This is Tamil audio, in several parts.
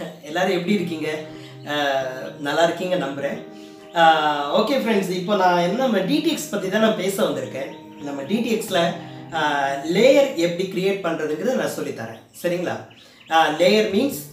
எல்லாரும் எப்படி இருக்கீங்க அஹ், நல்லா இருக்கீங்க நம்புகிறேன் ஓகே ஃப்ரெண்ட்ஸ் இப்போ நான் என்ன நம்ம டிடிஎக்ஸ் பற்றி தான் நான் பேச வந்திருக்கேன் நம்ம டிடிஎக்ஸில் லேயர் எப்படி கிரியேட் பண்ணுறதுங்கிறத நான் சொல்லித்தரேன் சரிங்களா லேயர் மீன்ஸ்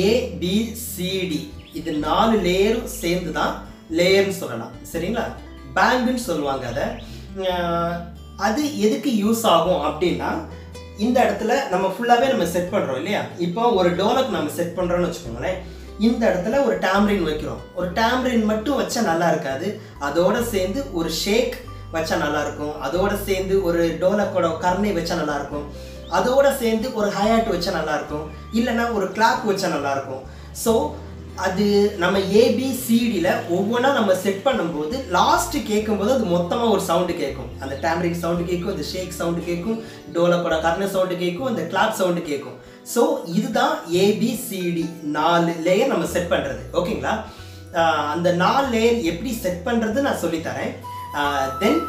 ஏபிசிடி இது நாலு லேயரும் சேர்ந்து தான் லேயர்னு சொல்லலாம் சரிங்களா பேங்குன்னு சொல்லுவாங்க அதை அஹ், அது எதுக்கு யூஸ் ஆகும் அப்படின்னா இந்த இடத்துல நம்ம ஃபுல்லாகவே நம்ம செட் பண்ணுறோம் இல்லையா இப்போ ஒரு டோலக் நம்ம செட் பண்ணுறோம்னு வச்சுக்கோங்களேன் இந்த இடத்துல ஒரு டேம்ரின் வைக்கிறோம் ஒரு டேம்ரின் மட்டும் வச்சா நல்லா இருக்காது அதோட சேர்ந்து ஒரு ஷேக் வச்சா நல்லா இருக்கும் அதோட சேர்ந்து ஒரு டோலக்கோட கர்ணை வச்சா நல்லா இருக்கும் அதோட சேர்ந்து ஒரு ஹயாட் வச்சா நல்லா இருக்கும் இல்லைன்னா ஒரு கிளாக் வச்சா நல்லா இருக்கும் ஸோ அது நம்ம ஏபிசிடியில் ஒவ்வொன்றா நம்ம செட் பண்ணும்போது லாஸ்ட்டு கேட்கும்போது அது மொத்தமாக ஒரு சவுண்டு கேட்கும் அந்த டேம்ரிக் சவுண்டு கேட்கும் இந்த ஷேக் சவுண்டு கேட்கும் டோலக்கோட கர்ண சவுண்டு கேட்கும் அந்த கிளாப் சவுண்டு கேட்கும் ஸோ இதுதான் ஏபிசிடி நாலு லேயர் நம்ம செட் பண்ணுறது ஓகேங்களா ஆஹ் அந்த நாலு லேயர் எப்படி செட் பண்ணுறது நான் சொல்லித்தரேன் தென்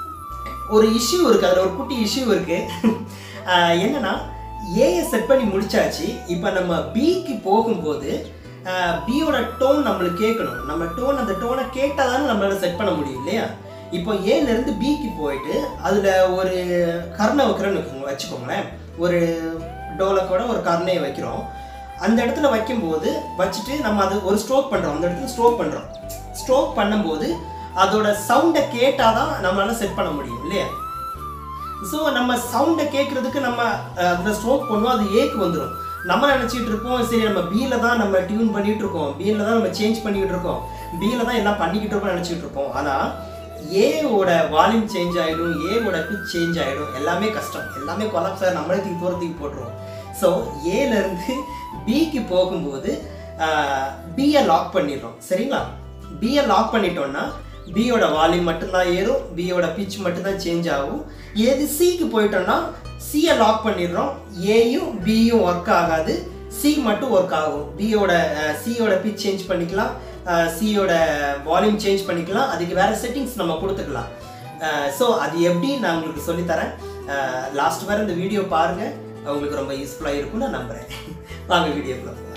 ஒரு இஷ்யூ இருக்குது அதில் ஒரு குட்டி இஷ்யூ இருக்குது என்னன்னா ஏயை செட் பண்ணி முடிச்சாச்சு இப்போ நம்ம பிக்கு போகும்போது பியோட டோன் நம்மளுக்கு கேட்கணும் நம்ம டோன் அந்த டோனை கேட்டால் தானே நம்மளால செட் பண்ண முடியும் இல்லையா இப்போ ஏலேருந்து பிக்கு போயிட்டு அதில் ஒரு கர்ணை வைக்கிறோன்னு வச்சுக்கோங்க- வச்சுக்கோங்களேன் ஒரு டோலக்கோட ஒரு கர்ணையை வைக்கிறோம் அந்த இடத்துல வைக்கும்போது வச்சுட்டு நம்ம அது ஒரு ஸ்ட்ரோக் பண்ணுறோம் அந்த இடத்துல ஸ்ட்ரோக் பண்ணுறோம் ஸ்ட்ரோக் பண்ணும்போது அதோட சவுண்டை கேட்டால் தான் நம்மளால செட் பண்ண முடியும் இல்லையா ஸோ நம்ம சவுண்டை கேட்குறதுக்கு நம்ம அஹ், அதில் ஸ்ட்ரோக் பண்ணுவோம் அது ஏக்கு வந்துடும் நம்ம நினச்சிட்டு இருப்போம் சரி நம்ம பியில் தான் நம்ம டியூன் பண்ணிட்டு இருக்கோம் பியில் தான் நம்ம சேஞ்ச் பண்ணிக்கிட்டு இருக்கோம் பியில் தான் எல்லாம் பண்ணிக்கிட்டு இருக்கோம் நினச்சிட்டு இருப்போம் ஆனால் ஏவோட வால்யூம் சேஞ்ச் ஆகிடும் ஏவோட பிச் சேஞ்ச் ஆகிடும் எல்லாமே கஷ்டம் எல்லாமே கொலாப்ஸ் ஆகி நம்மளே தூக்கி தூரத்துக்கு போட்டுருவோம் ஸோ ஏலேருந்து பிக்கு போகும்போது பியை லாக் பண்ணிடுறோம் சரிங்களா பியை லாக் பண்ணிட்டோம்னா பியோட வால்யூம் மட்டும்தான் ஏறும் பியோட பிச் மட்டும்தான் சேஞ்ச் ஆகும் எது சிக்கு போயிட்டோம்னா சியை லாக் பண்ணிடுறோம் ஏயும் பியும் ஒர்க் ஆகாது சி மட்டும் ஒர்க் ஆகும் பியோட சியோட பிச் சேஞ்ச் பண்ணிக்கலாம் சியோட வால்யூம் சேஞ்ச் பண்ணிக்கலாம் அதுக்கு வேறு செட்டிங்ஸ் நம்ம கொடுத்துக்கலாம் ஸோ அது எப்படி நான் உங்களுக்கு சொல்லித்தரேன் லாஸ்ட் வரை இந்த வீடியோ பாருங்கள் உங்களுக்கு ரொம்ப யூஸ்ஃபுல்லாக இருக்கும்னு நான் நம்புகிறேன் வாங்க வீடியோக்குள்ள போகலாம்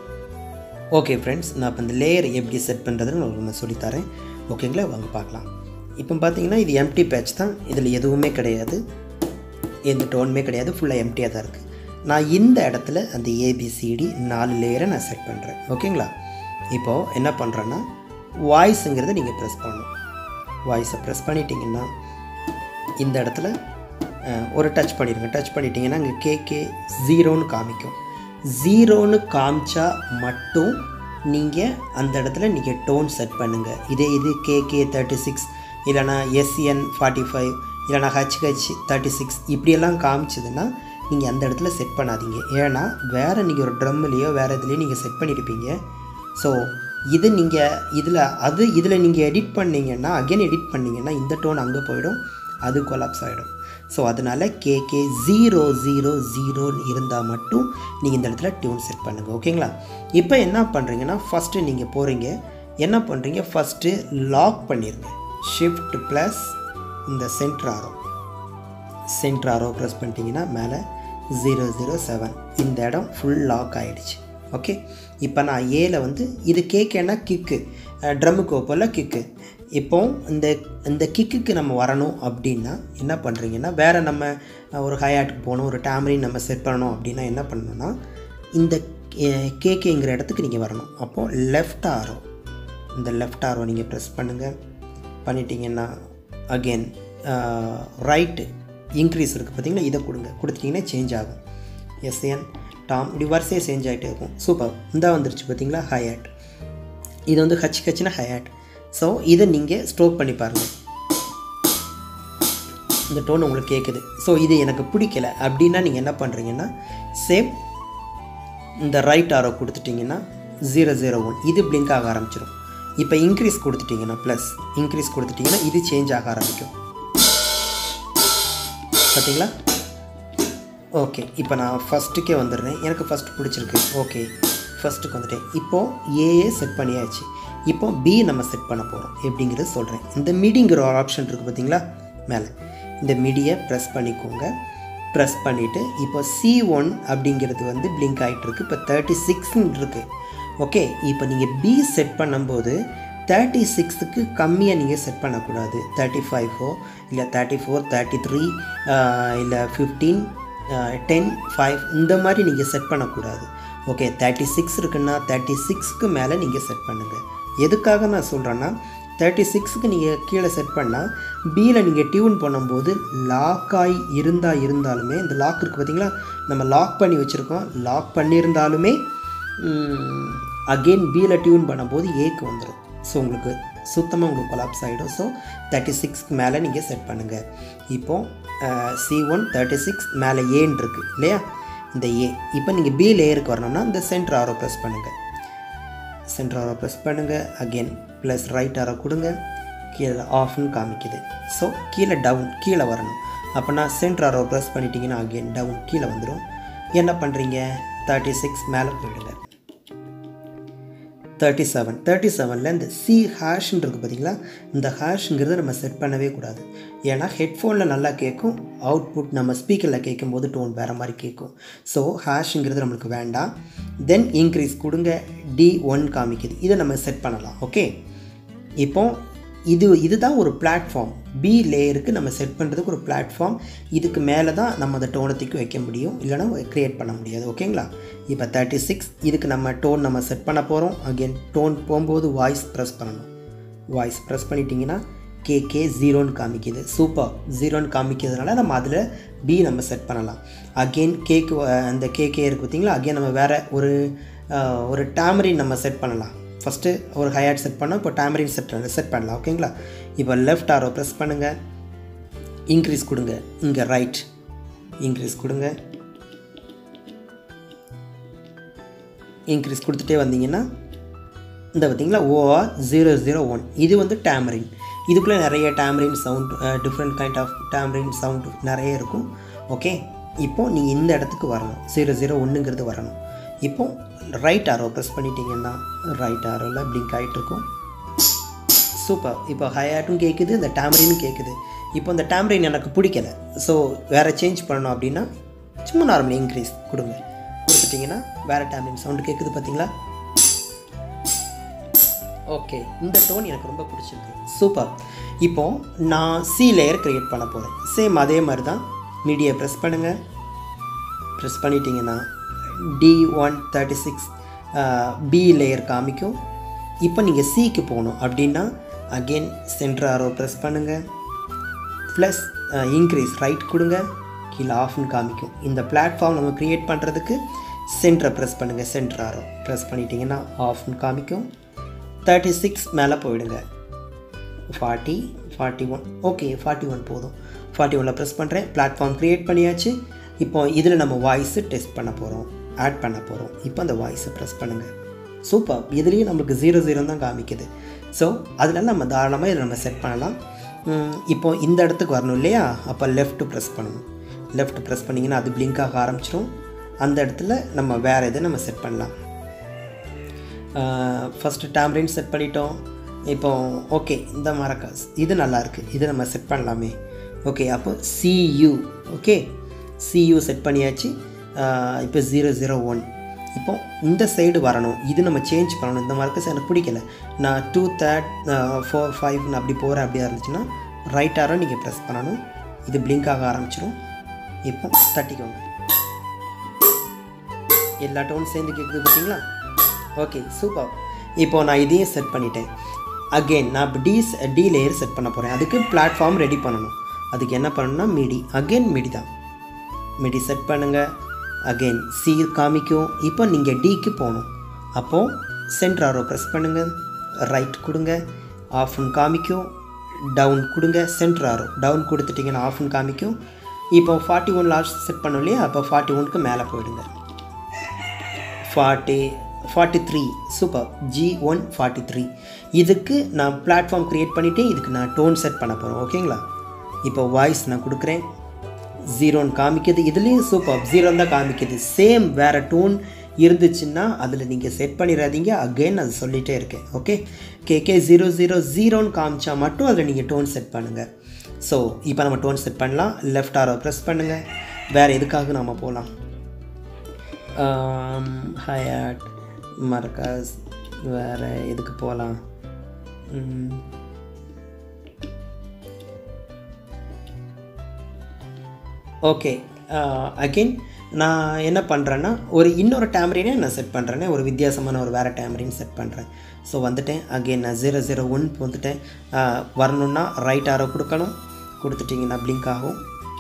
ஓகே ஃப்ரெண்ட்ஸ் நான் இப்போ இந்த லேயர் எப்படி செட் பண்ணுறதுன்னு உங்களுக்கு நான் சொல்லித்தரேன் ஓகேங்களா வாங்க பார்க்கலாம் இப்போ பார்த்தீங்கன்னா இது எம்டி பேட்ச் தான் இதில் எதுவுமே கிடையாது எந்த டோனுமே கிடையாது ஃபுல்லாக எம்டியாக தான் இருக்குது நான் இந்த இடத்துல அந்த ஏபிசிடி நாலு லேயரை நான் செட் பண்ணுறேன் ஓகேங்களா இப்போது என்ன பண்ணுறேன்னா வாய்ஸுங்கிறத நீங்கள் ப்ரெஸ் பண்ணணும் வாய்ஸை ப்ரெஸ் பண்ணிட்டீங்கன்னா இந்த இடத்துல அஹ், ஒரு டச் பண்ணிடுங்க டச் பண்ணிட்டீங்கன்னா அங்கே கேகே ஜீரோன்னு காமிக்கும் ஜீரோன்னு காமிச்சா மட்டும் நீங்கள் அந்த இடத்துல நீங்கள் டோன் செட் பண்ணுங்கள் இதே இது கேகே தேர்ட்டி சிக்ஸ் இல்லைனா எஸ்என் ஃபார்ட்டி ஃபைவ் இல்லைனா ஹச்ஹெச் தேர்ட்டி சிக்ஸ் இப்படியெல்லாம் காமிச்சதுன்னா நீங்கள் அந்த இடத்துல செட் பண்ணாதீங்க ஏன்னா வேறு நீங்கள் ஒரு ட்ரம்லேயோ வேறு இதுலேயோ நீங்கள் செட் பண்ணியிருப்பீங்க ஸோ இது நீங்கள் இதில் அது இதில் நீங்கள் எடிட் பண்ணீங்கன்னா அகைன் எடிட் பண்ணீங்கன்னா இந்த டோன் அங்கே போயிடும் அது கொலாப்ஸ் ஆகிடும் ஸோ அதனால் கேகே ஜீரோ ஜீரோ ஜீரோன்னு இருந்தால் மட்டும் நீங்கள் இந்த இடத்துல டியூன் செட் பண்ணுங்கள் ஓகேங்களா இப்போ என்ன பண்ணுறீங்கன்னா ஃபஸ்ட்டு நீங்கள் போகிறீங்க என்ன பண்ணுறீங்க ஃபஸ்ட்டு லாக் பண்ணிடுங்க ஷிஃப்ட் ப்ளஸ் இந்த centre arrow centre arrow press பண்ணிட்டீங்கன்னா மேலே ஜீரோ ஜீரோ செவன் இந்த இடம் ஃபுல் லாக் ஆகிடுச்சு ஓகே இப்போ நான் ஏல வந்து இது கேக்கேன்னா கிக்கு ட்ரம்முக்கு போல் கிக்கு இப்போ இந்த இந்த கிக்குக்கு நம்ம வரணும் அப்படின்னா என்ன பண்ணுறீங்கன்னா வேறு நம்ம அஹ், ஒரு ஹயாட்டுக்கு போகணும் ஒரு டேமரின் நம்ம செட் பண்ணணும் அப்படின்னா என்ன பண்ணணும்னா இந்த கேக்கேங்கிற இடத்துக்கு நீங்கள் வரணும் அப்போது லெஃப்ட் ஆரோ இந்த லெஃப்ட் ஆரோ நீங்கள் ப்ரெஸ் பண்ணுங்கள் பண்ணிட்டீங்கன்னா அகெயின் ரைட்டு இன்க்ரீஸ் இருக்குது பார்த்தீங்களா இதை கொடுங்க கொடுத்துட்டிங்கன்னா சேஞ்ச் ஆகும் எஸ்என் டாம் இப்படி வரிசையாக சேஞ்ச் ஆகிட்டே இருக்கும் சூப்பர் இந்த வந்துருச்சு பார்த்தீங்களா ஹயாட் இது வந்து ஹச் ஹச்னா ஹயாட் ஸோ இதை நீங்கள் ஸ்ட்ரோக் பண்ணி பாருங்கள் இந்த டோன் உங்களுக்கு கேட்குது ஸோ இது எனக்கு பிடிக்கல அப்படின்னா நீங்கள் என்ன பண்ணுறீங்கன்னா சேம் இந்த ரைட் ஆரோ கொடுத்துட்டிங்கன்னா ஜீரோ ஜீரோ ஒன் இது பிளிங்க் ஆக ஆரம்பிச்சிடும் இப்போ இன்க்ரீஸ் கொடுத்துட்டிங்கன்னா ப்ளஸ் இன்க்ரீஸ் கொடுத்துட்டிங்கன்னா இது சேஞ்ச் ஆக ஆரம்பிக்கும் பார்த்தீங்களா ஓகே இப்போ நான் ஃபஸ்ட்டுக்கே வந்துடுறேன் எனக்கு ஃபஸ்ட் பிடிச்சிருக்கு ஓகே ஃபஸ்ட்டுக்கு வந்துட்டேன் இப்போது ஏஏ செட் பண்ணியாச்சு இப்போ பி நம்ம செட் பண்ண போகிறோம் எப்படிங்கிறது சொல்கிறேன் இந்த மிடிங்கிற ஒரு ஆப்ஷன் இருக்குது பார்த்தீங்களா மேலே இந்த மிடியை ப்ரெஸ் பண்ணிக்கோங்க ப்ரெஸ் பண்ணிவிட்டு இப்போ சி ஒன் அப்படிங்கிறது வந்து பிளிங்க் ஆகிட்டு இருக்கு இப்போ தேர்ட்டி சிக்ஸ்ன்னு இருக்குது ஓகே இப்போ நீங்கள் பி செட் பண்ணும்போது தேர்ட்டி சிக்ஸுக்கு கம்மியாக நீங்கள் செட் பண்ணக்கூடாது தேர்ட்டி ஃபைவோ இல்லை தேர்ட்டி ஃபோர் தேர்ட்டி த்ரீ இல்லை ஃபிஃப்டீன் டென் ஃபைவ் இந்த மாதிரி நீங்கள் செட் பண்ணக்கூடாது ஓகே தேர்ட்டி சிக்ஸ் இருக்குன்னா தேர்ட்டி சிக்ஸ்க்கு மேலே நீங்கள் செட் பண்ணுங்கள் எதுக்காக நான் சொல்கிறேன்னா தேர்ட்டி சிக்ஸுக்கு நீங்கள் கீழே செட் பண்ணால் பியில் நீங்கள் டியூன் பண்ணும்போது லாக் ஆகி இருந்தால் இருந்தாலுமே இந்த லாக் இருக்குது பார்த்தீங்களா நம்ம லாக் பண்ணி வச்சுருக்கோம் லாக் பண்ணியிருந்தாலுமே அகெயின் பியில் டியூன் பண்ணும்போது ஏக்கு வந்துடும் ஸோ உங்களுக்கு சுத்தமாக உங்களுக்கு கொலாப்ஸ் ஆகிடும் ஸோ தேர்ட்டி சிக்ஸ்க்கு மேலே நீங்கள் செட் பண்ணுங்கள் இப்போது சி ஒன் தேர்ட்டி சிக்ஸ் மேலே ஏன்னு இருக்குது இல்லையா இந்த ஏ இப்போ நீங்கள் பி லேயருக்கு வரணும்னா இந்த சென்டர் ஆரோ ப்ரெஸ் பண்ணுங்கள் சென்டர் ஆரோ ப்ரெஸ் பண்ணுங்கள் அகெயின் ப்ளஸ் ரைட் ஆரோ கொடுங்க கீழே ஆஃப்னு காமிக்குது ஸோ கீழே டவுன் கீழே வரணும் அப்போனா சென்டர் ஆரோ ப்ரெஸ் பண்ணிட்டீங்கன்னா அகெயின் டவுன் கீழே வந்துடும் என்ன பண்ணுறீங்க தேர்ட்டி சிக்ஸ் மேலே போயிடுங்க தேர்ட்டி செவன் தேர்ட்டி செவனில் இந்த சி ஹேஷ்ன்னு இருக்குது பார்த்தீங்களா இந்த ஹேஷ்ங்கிறத நம்ம செட் பண்ணவே கூடாது ஏன்னா ஹெட்ஃபோனில் நல்லா கேட்கும் அவுட்புட் நம்ம ஸ்பீக்கரில் கேட்கும்போது டோன் வேறு மாதிரி கேட்கும் ஸோ ஹேஷ்ங்கிறது நம்மளுக்கு வேண்டாம் தென் இன்க்ரீஸ் கொடுங்க டி ஒன் காமிக்குது இதை நம்ம செட் பண்ணலாம் ஓகே இப்போ இது இதுதான் ஒரு பிளாட்ஃபார்ம் பி லேயருக்கு நம்ம செட் பண்ணுறதுக்கு ஒரு பிளாட்ஃபார்ம் இதுக்கு மேலே தான் நம்ம அந்த டோனை தூக்கி வைக்க முடியும் இல்லைனா க்ரியேட் பண்ண முடியாது ஓகேங்களா இப்போ தேர்ட்டி சிக்ஸ் இதுக்கு நம்ம டோன் நம்ம செட் பண்ண போகிறோம் அகெயின் டோன் போகும்போது வாய்ஸ் ப்ரெஸ் பண்ணணும் வாய்ஸ் ப்ரெஸ் பண்ணிட்டீங்கன்னா கேகே ஜீரோன்னு காமிக்குது சூப்பர் ஜீரோன்னு காமிக்கிறதுனால நம்ம அதில் பி நம்ம செட் பண்ணலாம் அகெயின் கேக்கு அந்த கேகே இருக்குது பார்த்தீங்களா அகெயின் நம்ம வேறு ஒரு ஒரு டேமரின் நம்ம செட் பண்ணலாம் ஃபஸ்ட்டு ஒரு ஹையாட் செட் பண்ணோம் இப்போ டேமரின் செட் செட் பண்ணலாம் ஓகேங்களா இப்போ லெஃப்ட் ஆரோ ப்ரெஸ் பண்ணுங்கள் இன்க்ரீஸ் கொடுங்க இங்கே ரைட் இன்க்ரீஸ் கொடுங்க இன்க்ரீஸ் கொடுத்துட்டே வந்தீங்கன்னா இந்த பார்த்தீங்களா ஓஆர் ஜீரோ ஜீரோ ஒன் இது வந்து டேமரின் இதுக்குள்ளே நிறைய tambourine sound different kind of tambourine sound நிறைய இருக்கும் ஓகே இப்போது நீங்கள் இந்த இடத்துக்கு வரணும் ஜீரோ ஜீரோ ஒன்றுங்கிறது வரணும் இப்போ ரைட் ஆரோ ப்ரெஸ் பண்ணிட்டீங்கன்னா ரைட் ஆரோவில் பிளிங்க் ஆகிட்டு இருக்கும் சூப்பர் இப்போ ஹையாட்டும் கேட்குது இந்த டேமரினும் கேட்குது இப்போ இந்த டேமரின் எனக்கு பிடிக்கல ஸோ வேறு சேஞ்ச் பண்ணணும் அப்படின்னா சும்மா நார்மல் இன்க்ரீஸ் கொடுங்க கொடுத்துட்டிங்கன்னா வேறு டேமரின் சவுண்டு கேட்குது பார்த்தீங்களா ஓகே இந்த டோன் எனக்கு ரொம்ப பிடிச்சிருக்கு சூப்பர் இப்போது நான் சி லேயர் க்ரியேட் பண்ண போகிறேன் சேம் அதே மாதிரி தான் மீடியை ப்ரெஸ் பண்ணுங்கள் ப்ரெஸ் பண்ணிட்டீங்கன்னா D one thirty six B layer காமிக்கும் இப்போ நீங்கள் சிக்கு போகணும் அப்படின்னா அகெயின் சென்டர் ஆரோ ப்ரெஸ் பண்ணுங்கள் ப்ளஸ் இன்க்ரீஸ் ரைட் கொடுங்க கீழே ஆஃப்னு காமிக்கும் இந்த பிளாட்ஃபார்ம் நம்ம க்ரியேட் பண்ணுறதுக்கு சென்டரை ப்ரெஸ் பண்ணுங்கள் சென்டர் ஆரோ ப்ரெஸ் பண்ணிட்டீங்கன்னா ஆஃப்னு காமிக்கும் தேர்ட்டி சிக்ஸ் மேலே போயிடுங்க forty forty one okay forty one போதும் ஃபார்ட்டி ஒனில் ப்ரெஸ் பண்ணுறேன் பிளாட்ஃபார்ம் க்ரியேட் பண்ணியாச்சு இப்போ இதில் நம்ம வாய்ஸு டெஸ்ட் பண்ண போகிறோம் ஆட் பண்ண போகிறோம் இப்போ அந்த வாய்ஸை ப்ரெஸ் பண்ணுங்கள் சூப்பர் இதுலேயும் நம்மளுக்கு ஜீரோ ஜீரோ தான் காமிக்குது ஸோ அதனால நம்ம தாராளமாக இதை நம்ம செட் பண்ணலாம் இப்போ இந்த இடத்துக்கு வரணும் இல்லையா அப்போ லெஃப்ட் ப்ரெஸ் பண்ணணும் லெஃப்ட் ப்ரெஸ் பண்ணிங்கன்னா அது பிளிங்க் ஆக ஆரம்பிச்சிடும் அந்த இடத்துல நம்ம வேறு எதை நம்ம செட் பண்ணலாம் ஃபஸ்ட்டு டேம்ரின் செட் பண்ணிட்டோம் இப்போ ஓகே இந்த மரக்காஸ் இது நல்லா இருக்குது இது நம்ம செட் பண்ணலாமே ஓகே அப்போ சியூ ஓகே சியூ செட் பண்ணியாச்சு இப்போ ஜீரோ ஜீரோ ஒன் இப்போ இந்த சைடு வரணும் இது நம்ம சேஞ்ச் பண்ணணும் இந்த மார்க்கஸ் எனக்கு பிடிக்கல நான் டூ தேர்ட் ஃபோர் ஃபைவ்னு அப்படி போகிறேன் அப்படியா இருந்துச்சுன்னா ரைட் ஆரோ நீங்கள் ப்ரெஸ் பண்ணணும் இது பிளிங்க் ஆக ஆரம்பிச்சிடும் இப்போ தட்டிக்கோங்க எல்லா டோன் சேர்ந்து கேட்குது பார்த்தீங்களா ஓகே சூப்பர் இப்போ நான் இதையும் செட் பண்ணிட்டேன் அகெயின் நான் இப்போ டி டி லேயர் செட் பண்ண போகிறேன் அதுக்கு பிளாட்ஃபார்ம் ரெடி பண்ணணும் அதுக்கு என்ன பண்ணணும்னா மிடி அகெயின் மிடி தான் மிடி செட் பண்ணுங்கள் அகெயின் சி காமிக்கும் இப்போ நீங்கள் டிக்கு போகணும் அப்போது சென்டர் ஆரோ ப்ரெஸ் பண்ணுங்கள் ரைட் கொடுங்க ஆஃப்னு காமிக்கும் டவுன் கொடுங்க சென்டர் ஆரோ டவுன் கொடுத்துட்டிங்கன்னா ஆஃப்னு காமிக்கும் இப்போ ஃபார்ட்டி ஒன் லாஸ்ட் செட் பண்ணோம் இல்லையா அப்போ ஃபார்ட்டி ஒனுக்கு மேலே போயிடுங்க forty forty three super G one forty three இதுக்கு நான் பிளாட்ஃபார்ம் க்ரியேட் பண்ணிவிட்டு இதுக்கு நான் டோன் செட் பண்ண போகிறேன் ஓகேங்களா இப்போ வாய்ஸ் நான் கொடுக்குறேன் ஜீரோன்னு காமிக்குது இதுலேயும் சூப்பர் ஜீரோன்னு தான் காமிக்குது சேம் வேறு டோன் இருந்துச்சுன்னா அதில் நீங்கள் செட் பண்ணிடாதீங்க அகெயின் அது சொல்லிகிட்டே இருக்கேன் ஓகே கேகே ஜீரோ ஜீரோ ஜீரோன்னு காமிச்சா மட்டும் அதில் நீங்கள் டோன் செட் பண்ணுங்கள் ஸோ இப்போ நம்ம டோன் செட் பண்ணலாம் லெஃப்ட் ஆரோ ப்ரெஸ் பண்ணுங்கள் வேறு எதுக்காக நாம் போகலாம் ஹயாட் மரக்காஸ் வேறு எதுக்கு போகலாம் ஓகே அகெயின் நான் என்ன பண்ணுறேன்னா ஒரு இன்னொரு டேமரினே நான் செட் பண்ணுறேனே ஒரு வித்தியாசமான ஒரு வேறு டேமரின் செட் பண்ணுறேன் ஸோ வந்துட்டேன் அகெயின் நான் ஜீரோ ஜீரோ ஒன் வந்துட்டேன் ஆஹ் வரணுன்னா ரைட் ஆரோ கொடுக்கணும் கொடுத்துட்டிங்கன்னா பிளிங்க் ஆகும்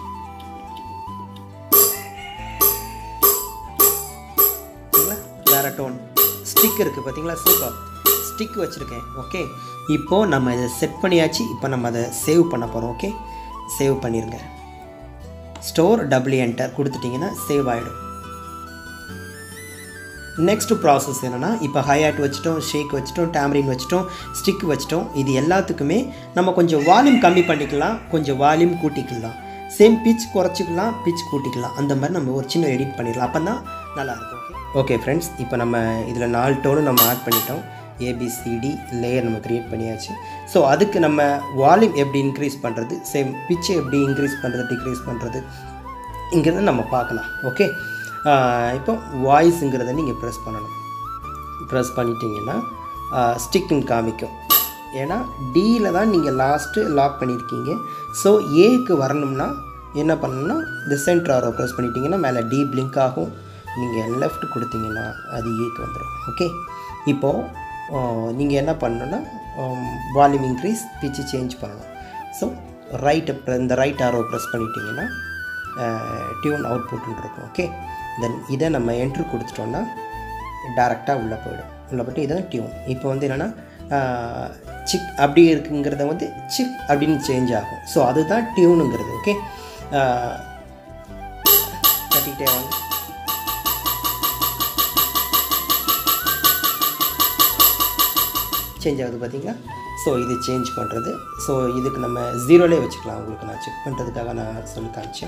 பார்த்தீங்களா வேறு டோன் ஸ்டிக் இருக்குது பார்த்தீங்களா சூப்பர் ஸ்டிக் வச்சுருக்கேன் ஓகே இப்போது நம்ம இதை செட் பண்ணியாச்சு இப்போ நம்ம அதை சேவ் பண்ண போகிறோம் ஓகே சேவ் பண்ணிடுங்க ஸ்டோர் டபுள் என்டர் கொடுத்துட்டிங்கன்னா சேவ் ஆகிடும் நெக்ஸ்ட் ப்ராசஸ் என்னென்னா இப்போ ஹையாட் வச்சுட்டோம் ஷேக் வச்சுட்டோம் டேமரின் வச்சுட்டோம் ஸ்டிக் வச்சுட்டோம் இது எல்லாத்துக்குமே நம்ம கொஞ்சம் வால்யூம் கம்மி பண்ணிக்கலாம் கொஞ்சம் வால்யூம் கூட்டிக்கலாம் சேம் பிச் குறைச்சிக்கலாம் பிச் கூட்டிக்கலாம் அந்த மாதிரி நம்ம ஒரு சின்ன எடிட் பண்ணிடலாம் அப்போ தான் நல்லாயிருக்கும் ஓகே ஓகே ஃப்ரெண்ட்ஸ் இப்போ நம்ம இதில் நாலு டோனு நம்ம ஆட் பண்ணிட்டோம் ஏபிசிடி லேயர் நம்ம க்ரியேட் பண்ணியாச்சு ஸோ அதுக்கு நம்ம வால்யூம் எப்படி இன்க்ரீஸ் பண்ணுறது சேம் பிச்சை எப்படி இன்க்ரீஸ் பண்ணுறது டிக்ரீஸ் பண்ணுறது இங்கிறத நம்ம பார்க்கலாம் ஓகே இப்போ வாய்ஸுங்கிறத நீங்கள் ப்ரெஸ் பண்ணணும் ப்ரெஸ் பண்ணிட்டீங்கன்னா ஸ்டிக்குன்னு காமிக்கும் ஏன்னா டியில் தான் நீங்கள் லாஸ்ட்டு லாக் பண்ணியிருக்கீங்க ஸோ ஏக்கு வரணும்னா என்ன பண்ணணும்னா இந்த சென்டர் ஆரோ ப்ரெஸ் பண்ணிட்டீங்கன்னா மேலே டி பிளிங்க் ஆகும் நீங்கள் லெஃப்ட் கொடுத்தீங்கன்னா அது ஏக்கு வந்துடும் ஓகே இப்போது நீங்கள் என்ன பண்ணணும்னா வால்யூம் இன்க்ரீஸ் பிச்சு சேஞ்ச் பண்ணணும் ஸோ ரைட் இந்த ரைட் ஆரோ ப்ரெஸ் பண்ணிட்டீங்கன்னா டியூன் அவுட்புட்னு இருக்கும் ஓகே தென் இதை நம்ம என்ட்ரு கொடுத்துட்டோன்னா டேரெக்டாக உள்ளே போயிடும் உள்ளே போய்ட்டு இதான் டியூன் இப்போ வந்து என்னென்னா சிக் அப்படி இருக்குங்கிறத வந்து சிக் அப்படின்னு சேஞ்ச் ஆகும் ஸோ அதுதான் டியூனுங்கிறது ஓகே கட்டிக்கிட்டே வாங்க சேஞ்ச் ஆகுது பார்த்தீங்களா ஸோ இது சேஞ்ச் பண்ணுறது ஸோ இதுக்கு நம்ம ஜீரோலே வச்சுக்கலாம் உங்களுக்கு நான் செக் பண்ணுறதுக்காக நான் சொல்லி காமிச்சேன்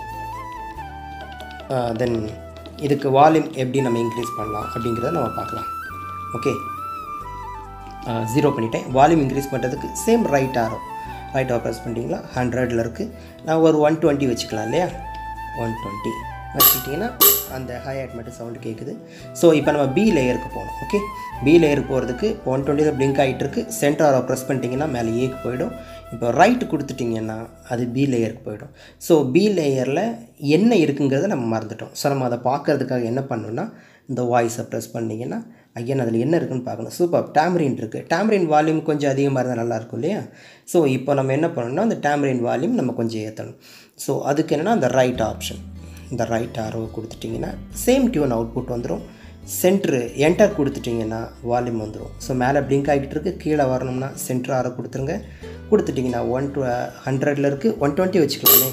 தென் இதுக்கு வால்யூம் எப்படி நம்ம இன்க்ரீஸ் பண்ணலாம் அப்படிங்கிறத நம்ம பார்க்கலாம் ஓகே ஜீரோ பண்ணிட்டேன் வால்யூம் இன்க்ரீஸ் பண்ணுறதுக்கு same right arrow right arrow press பண்ணிட்டீங்களா ஹண்ட்ரடில் இருக்குது நான் ஒரு ஒன் டுவெண்ட்டி வச்சுக்கலாம் இல்லையா ஒன் டுவெண்ட்டி வச்சுக்கிட்டிங்கன்னா அந்த ஹையட் மட்டும் சவுண்டு கேட்குது ஸோ இப்போ நம்ம பி லேயருக்கு போகணும் ஓகே பி லேயருக்கு போகிறதுக்கு ஒன் டுவெண்ட்டியில் பிளிங்க் ஆகிட்டு இருக்கு சென்டர் ஆரோ ப்ரெஸ் பண்ணிட்டீங்கன்னா மேலே ஏக்கு போயிடும் இப்போ ரைட்டு கொடுத்துட்டிங்கன்னா அது பி லேயருக்கு போயிடும் ஸோ பி லேயரில் என்ன இருக்குங்கிறத நம்ம மறந்துட்டோம் ஸோ நம்ம அதை பார்க்குறதுக்காக என்ன பண்ணணும்னா இந்த வாய்ஸை ப்ரெஸ் பண்ணிங்கன்னா ஐயன் அதில் என்ன இருக்குன்னு பார்க்கணும் சூப்பர் டேமரின் இருக்குது டேமரின் வால்யூம் கொஞ்சம் அதிகமாக இருந்தால் நல்லாயிருக்கும் இல்லையா ஸோ இப்போ நம்ம என்ன பண்ணணும்னா அந்த டேமரின் வால்யூம் நம்ம கொஞ்சம் ஏற்றணும் ஸோ அதுக்கு என்னென்னா அந்த ரைட் ஆப்ஷன் இந்த ரைட் ஆரோ கொடுத்துட்டிங்கன்னா சேம் டியூன் அவுட்புட் வந்துடும் சென்ட்ரு என்டர் கொடுத்துட்டிங்கன்னா வால்யூம் வந்துடும் ஸோ மேலே பிளிங்க் ஆகிட்டு இருக்கு கீழே வரணும்னா சென்ட்ரு ஆரோ கொடுத்துருங்க கொடுத்துட்டிங்கன்னா ஒன் டு ஹண்ட்ரடில் இருக்குது ஒன் டுவெண்ட்டி வச்சுக்கலாமே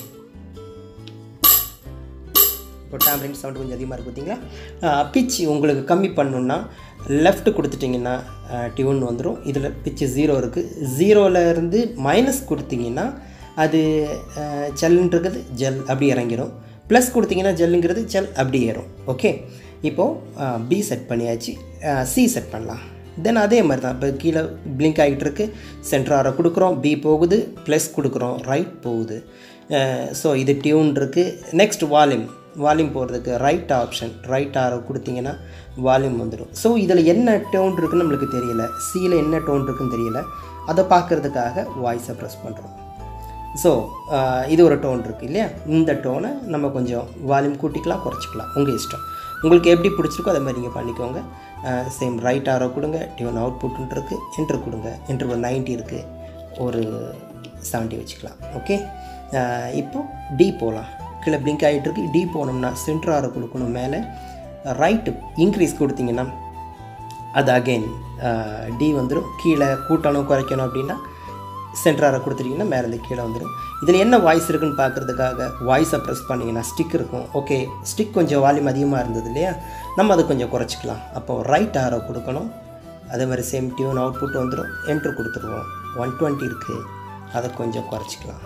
இப்போ டேம்ரின் சவுண்ட் கொஞ்சம் அதிகமாக இருக்குது பார்த்தீங்களா பிச் உங்களுக்கு கம்மி பண்ணணுன்னா லெஃப்ட் கொடுத்துட்டிங்கன்னா டியூன் வந்துடும் இதில் பிச்சு ஜீரோ இருக்குது ஜீரோவில் இருந்து மைனஸ் கொடுத்தீங்கன்னா அது ஜல்லுன்னு இருக்குது ஜெல் அப்படி இறங்கிடும் ப்ளஸ் கொடுத்தீங்கன்னா ஜெல்லுங்கிறது ஜெல் அப்படி ஏறும் ஓகே இப்போது பி செட் பண்ணியாச்சு சி செட் பண்ணலாம் தென் அதே மாதிரி தான் இப்போ கீழே பிளிங்க் ஆகிட்டு இருக்கு சென்டர் ஆரை கொடுக்குறோம் பி போகுது ப்ளஸ் கொடுக்குறோம் ரைட் போகுது ஸோ இது டியூன் இருக்குது நெக்ஸ்ட் வால்யூம் வால்யூம் போகிறதுக்கு ரைட் ஆப்ஷன் ரைட் ஆரோ கொடுத்தீங்கன்னா வால்யூம் வந்துடும் ஸோ இதில் என்ன டோன் இருக்குன்னு நம்மளுக்கு தெரியல சியில் என்ன டோன் இருக்குன்னு தெரியல அதை பார்க்குறதுக்காக வாய்ஸை ப்ரெஸ் பண்ணுறோம் ஸோ இது ஒரு டோன் இருக்குது இல்லையா இந்த டோனை நம்ம கொஞ்சம் வால்யூம் கூட்டிக்கலாம் குறைச்சிக்கலாம் உங்கள் இஷ்டம் உங்களுக்கு எப்படி பிடிச்சிருக்கோ அதை மாதிரி நீங்கள் பண்ணிக்கோங்க சேம் ரைட் ஆரோ கொடுங்க டியூன் அவுட்புட்னு இருக்குது என்ட்ரு கொடுங்க என்ட்ரு ஒரு நைன்ட்டி இருக்குது ஒரு செவன்ட்டி வச்சுக்கலாம் ஓகே இப்போ டி போகலாம் கீழே பிளிங்க் ஆகிட்டு இருக்கு டி போனோம்னா சென்ட்ரு ஆரோ கொடுக்கணும் மேலே ரைட்டு இன்க்ரீஸ் கொடுத்தீங்கன்னா அது அகெயின் டி வந்துடும் கீழே கூட்டணும் குறைக்கணும் அப்படின்னா சென்டராக கொடுத்துட்டிங்கன்னா மேலே இருந்து கீழே வந்துடும் இதில் என்ன வாய்ஸ் இருக்குன்னு பார்க்குறதுக்காக வாய்ஸை ப்ரெஸ் பண்ணிங்கன்னா ஸ்டிக் இருக்கும் ஓகே ஸ்டிக் கொஞ்சம் வால்யூம் அதிகமாக இருந்தது இல்லையா நம்ம அதை கொஞ்சம் குறைச்சிக்கலாம் அப்போது ரைட் ஆரோ கொடுக்கணும் அதே மாதிரி சேம் டியூன் அவுட்புட் வந்துடும் என்ட்ரு கொடுத்துருவோம் ஒன் டுவெண்ட்டி இருக்குது அதை கொஞ்சம் குறைச்சிக்கலாம்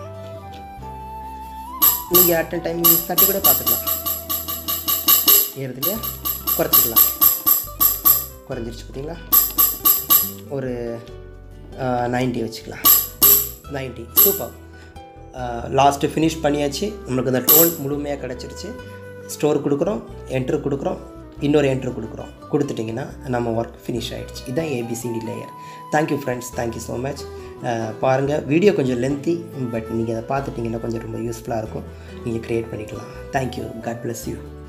நீங்கள் அட் டைம் தட்டி கூட பார்த்துக்கலாம் ஏறுது இல்லையா குறைச்சிக்கலாம் குறைஞ்சிருச்சு பார்த்தீங்களா ஒரு நைன்ட்டி வச்சுக்கலாம் நைன்ட்டி சூப்பர் லாஸ்ட்டு ஃபினிஷ் பண்ணியாச்சு நம்மளுக்கு அந்த டோன் முழுமையாக கிடச்சிருச்சு ஸ்டோர் கொடுக்குறோம் என்ட்ரு கொடுக்குறோம் இன்னொரு என்ட்ரு கொடுக்குறோம் கொடுத்துட்டிங்கன்னா நம்ம ஒர்க் ஃபினிஷ் ஆகிடுச்சு இதுதான் A B C D layer thank you friends thank you so much பாருங்கள் வீடியோ கொஞ்சம் லென்த்தி பட் நீங்கள் அதை பார்த்துட்டிங்கன்னா கொஞ்சம் ரொம்ப யூஸ்ஃபுல்லாக இருக்கும் நீங்கள் க்ரியேட் பண்ணிக்கலாம் தேங்க்யூ காட் bless யூ